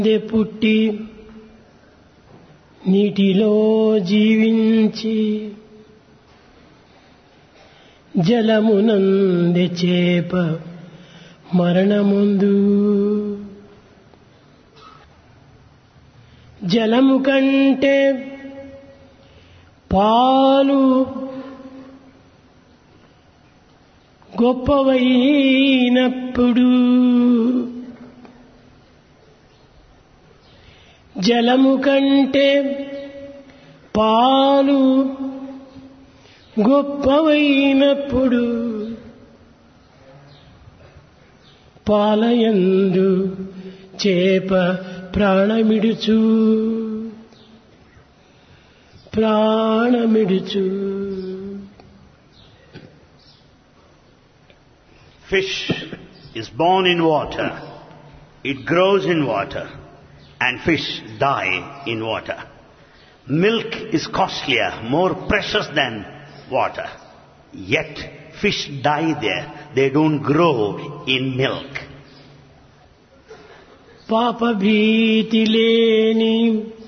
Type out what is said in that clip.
They పుట్టి నీటిలో జీవించి జలమునందె చేప మరణముందు జలము కంటే పాలు గొప్పవైనప్పుడు జలము కంటే పాలు గొప్పవైనప్పుడు పాలయందు చేప ప్రాణమిడుచు ప్రాణమిడుచు Fish is born in water. It grows in water. And fish die in water. Milk is costlier, more precious than water. Yet fish die there. They don't grow in milk. పాప భీతి లేని